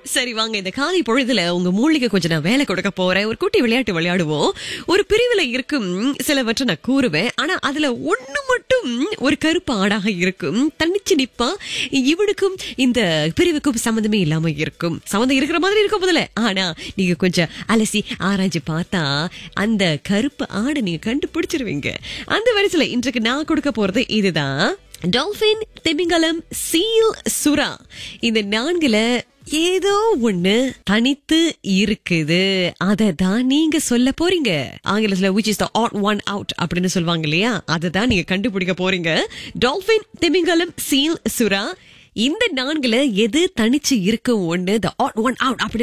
சரி வாங்க இந்த காலை பொழுதுல உங்க மூளைக்கு கொஞ்சம் நான் வேலை கொடுக்க போறேன் ஒரு குட்டி விளையாட்டு விளையாடுவோம் ஒரு பிரிவுல இருக்கும் சிலவற்றை நான் கூறுவேன் ஆனா அதுல ஒண்ணு மட்டும் ஒரு கருப்பு ஆடாக இருக்கும் தனிச்சு நிப்பா இவனுக்கும் இந்த பிரிவுக்கும் சம்மந்தமே இல்லாம இருக்கும் சம்மந்தம் இருக்கிற மாதிரி இருக்கும் முதல்ல ஆனா நீங்க கொஞ்சம் அலசி ஆராய்ஞ்சு பார்த்தா அந்த கருப்பு ஆடை நீங்க கண்டுபிடிச்சிருவீங்க அந்த வரிசையில இன்றைக்கு நான் கொடுக்க போறது இதுதான் டால்பின் திமிங்கலம் சீல் சுறா இந்த நான்குல ஏதோ ஒண்ணு தனித்து இருக்குது அதை தான் நீங்க சொல்ல போறீங்க ஆங்கிலத்துல which is the odd one out அப்படின்னு சொல்லுவாங்க இல்லையா அதை தான் நீங்க கண்டுபிடிக்க போறீங்க டால்பின் திமிங்கலம் சீல் சுறா இந்த நான்குல எது தனிச்சு இருக்கும் ஒண்ணு the odd one out அப்படின்னு